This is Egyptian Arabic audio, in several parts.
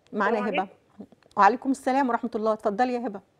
معانا يا السلام هبه وعليكم السلام ورحمه الله اتفضلي يا هبه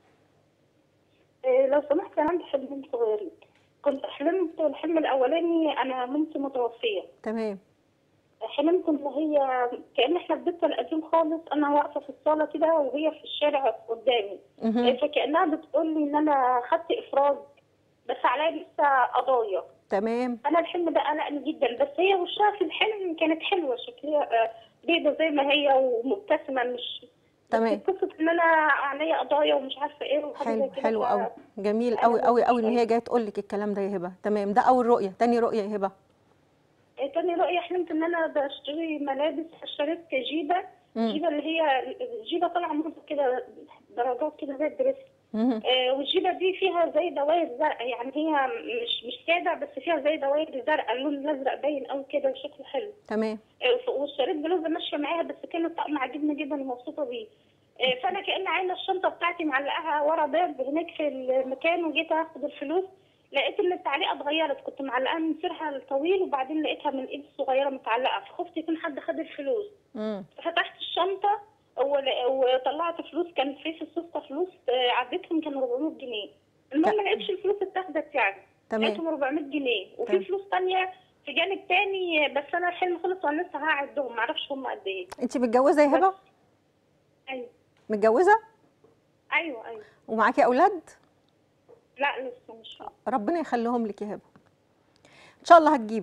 إيه، لو سمحت انا عندي حلمين صغيرين كنت حلمت الحلم الاولاني انا مامتي متوفيه تمام حلمت ان هي كان احنا في بيتنا القديم خالص انا واقفه في الصاله كده وهي في الشارع قدامي مهم. إيه، فكانها بتقول لي ان انا خدت افراج بس عليا لسه قضايا تمام انا الحلم ده قلقني جدا بس هي وشها في الحلم كانت حلوه شكلها آه، بيضه زي ما هي ومبتسمه مش تمام. بس قصه ان انا عليا قضايا ومش عارفه ايه وحاجه زي حلو كده حلو ف- قوي جميل أنا قوي قوي قوي ان شوية. هي جايه تقول لك الكلام ده يا هبه تمام ده اول رؤيه تاني رؤيه يا هبه إيه، تاني رؤية حلمت ان انا بشتري ملابس اشتريت جيبة مم. جيبة اللي هي جيبة طالعة منها كده درجات كده زي الدرس مهم. آه، والجيبة دي فيها زي دوائر زرقاء يعني هي مش مش سادة بس فيها زي دوائر زرقاء اللون الازرق باين قوي كده وشكله حلو تمام آه، واشتريت بلوزة ماشية معاها بس كان الطقم عاجبني جدا ومبسوطة بيه آه، فانا كأن عايله الشنطة بتاعتي معلقاها ورا باب هناك في المكان وجيت اخد الفلوس لقيت ان التعليقه اتغيرت كنت معلقاها من سيرها الطويل وبعدين لقيتها من ايد الصغيره متعلقه فخفت يكون حد خد الفلوس مم. فتحت الشنطه ول- وطلعت فلوس كان في في السوسته فلوس آه، عديتهم كانوا 400 جنيه المهم ما لقيتش الفلوس اتاخدت يعني تمام لقيتهم 400 جنيه تمام. وفي فلوس تانية في جانب تاني بس انا الحلم خلص وانا لسه هعدهم معرفش هم قد ايه انت متجوزه يا هبه ايوه متجوزه ايوه ايوه ومعاكي اولاد لا لسه مش ربنا يخليهم لك يا هبه ان شاء الله هتجيبي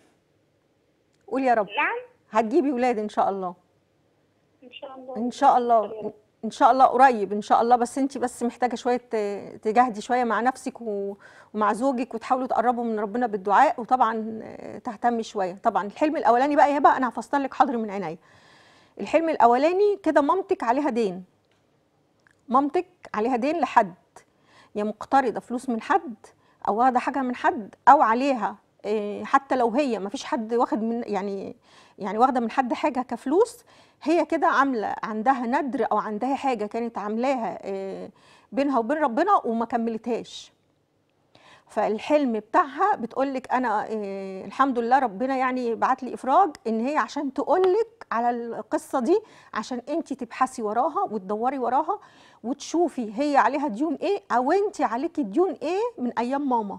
قول يا رب نعم هتجيبي ولاد ان شاء الله ان شاء الله ان شاء الله ان شاء الله قريب ان شاء الله بس انت بس محتاجه شويه ت- تجاهدي شويه مع نفسك و- ومع زوجك وتحاولوا تقربوا من ربنا بالدعاء وطبعا آه، تهتمي شويه طبعا الحلم الاولاني بقى يا هبه انا هفسر لك حاضر من عينيا الحلم الاولاني كده مامتك عليها دين مامتك عليها دين لحد يا مقترضه فلوس من حد او واخده حاجه من حد او عليها آه، حتى لو هي ما فيش حد واخد من يعني يعني واخده من حد حاجه كفلوس هي كده عامله عندها ندر او عندها حاجه كانت عاملاها آه، بينها وبين ربنا وما كملتهاش فالحلم بتاعها بتقول لك انا آه، الحمد لله ربنا يعني بعت لي افراج ان هي عشان تقول لك على القصه دي عشان انت تبحثي وراها وتدوري وراها وتشوفي هي عليها ديون ايه او انت عليكي ديون ايه من ايام ماما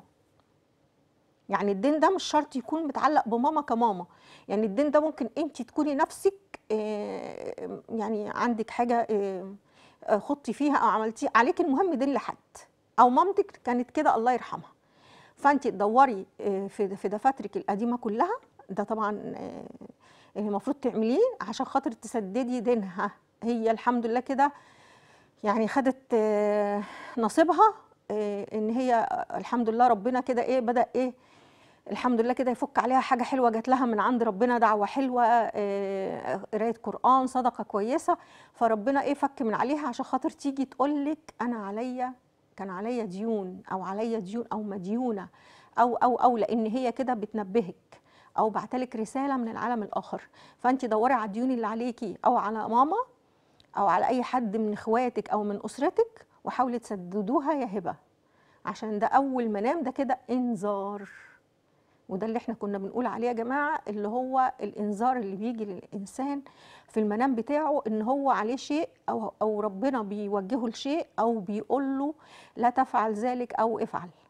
يعني الدين ده مش شرط يكون متعلق بماما كماما يعني الدين ده ممكن انت تكوني نفسك آه، يعني عندك حاجه آه، آه، خضتي فيها او عملتي عليك المهم دين لحد او مامتك كانت كده الله يرحمها فانت تدوري آه، في في دفاترك القديمه كلها ده طبعا آه، المفروض تعمليه عشان خاطر تسددي دينها هي الحمد لله كده يعني خدت آه، نصيبها آه، ان هي آه، الحمد لله ربنا كده ايه بدا ايه الحمد لله كده يفك عليها حاجه حلوه جات لها من عند ربنا دعوه حلوه آه، قرايه قران صدقه كويسه فربنا ايه فك من عليها عشان خاطر تيجي تقول لك انا عليا كان عليا ديون او عليا ديون او مديونه او او او لان هي كده بتنبهك او بعتلك رساله من العالم الاخر فانت دوري على الديون اللي عليكي او على ماما او على اي حد من اخواتك او من اسرتك وحاولي تسددوها يا هبه عشان ده اول منام ده كده انذار وده اللي احنا كنا بنقول عليه يا جماعه اللي هو الانذار اللي بيجي للانسان في المنام بتاعه ان هو عليه شيء او او ربنا بيوجهه لشيء او بيقول له لا تفعل ذلك او افعل